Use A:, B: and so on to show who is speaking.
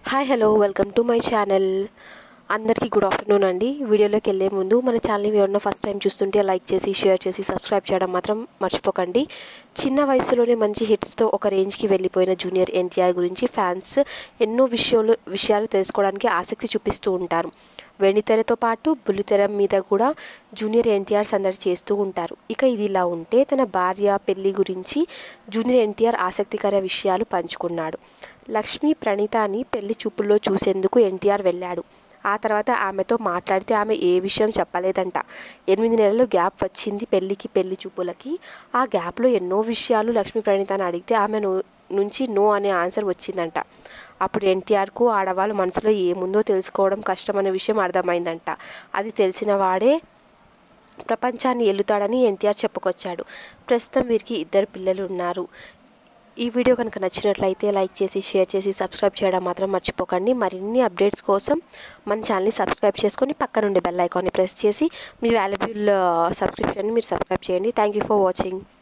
A: hi hello welcome to my channel అందరికీ good afternoon అండి వీడియోలోకి వెళ్ళే ముందు మన ఛానల్ని ఎవరైనా ఫస్ట్ టైం చూస్తుంటే లైక్ చేసి షేర్ చేసి సబ్స్క్రైబ్ చేయడం మాత్రం మర్చిపోకండి చిన్న వయసులోనే మంచి హిట్స్తో ఒక రేంజ్కి వెళ్ళిపోయిన జూనియర్ ఎన్టీఆర్ గురించి ఫ్యాన్స్ ఎన్నో విషయాలు విషయాలు తెలుసుకోవడానికి ఆసక్తి చూపిస్తూ ఉంటారు వెండితెరతో పాటు బుల్లితెర మీద కూడా జూనియర్ ఎన్టీఆర్ సందడి చేస్తూ ఉంటారు ఇక ఇది ఇలా ఉంటే తన భార్య పెళ్లి గురించి జూనియర్ ఎన్టీఆర్ ఆసక్తికర విషయాలు పంచుకున్నాడు లక్ష్మి ప్రణీతాని పెళ్లి చూపుల్లో చూసేందుకు ఎన్టీఆర్ వెళ్ళాడు ఆ తర్వాత ఆమెతో మాట్లాడితే ఆమె ఏ విషయం చెప్పలేదంట ఎనిమిది నెలలు గ్యాప్ వచ్చింది పెళ్ళికి పెళ్లి చూపులకి ఆ గ్యాప్లో ఎన్నో విషయాలు లక్ష్మీ ప్రణీతాన్ని అడిగితే ఆమె ను- నుంచి నో అనే ఆన్సర్ వచ్చిందంట అప్పుడు ఎన్టీఆర్కు ఆడవాళ్ళ మనసులో ఏముందో తెలుసుకోవడం కష్టమనే విషయం అర్థమైందంట అది తెలిసిన వాడే ప్రపంచాన్ని ఎల్లుతాడని ఎన్టీఆర్ చెప్పుకొచ్చాడు ప్రస్తుతం వీరికి ఇద్దరు పిల్లలు ఉన్నారు ఈ వీడియో కనుక నచ్చినట్లయితే లైక్ చేసి షేర్ చేసి సబ్స్క్రైబ్ చేయడం మాత్రం మర్చిపోకండి మరిన్ని అప్డేట్స్ కోసం మన ఛానల్ని సబ్స్క్రైబ్ చేసుకొని పక్క నుండి బెల్ ఐకాన్ని ప్రెస్ చేసి మీ వాల్యుబుల్ సబ్స్క్రిప్షన్ని మీరు సబ్స్క్రైబ్ చేయండి థ్యాంక్ యూ ఫర్ వాచింగ్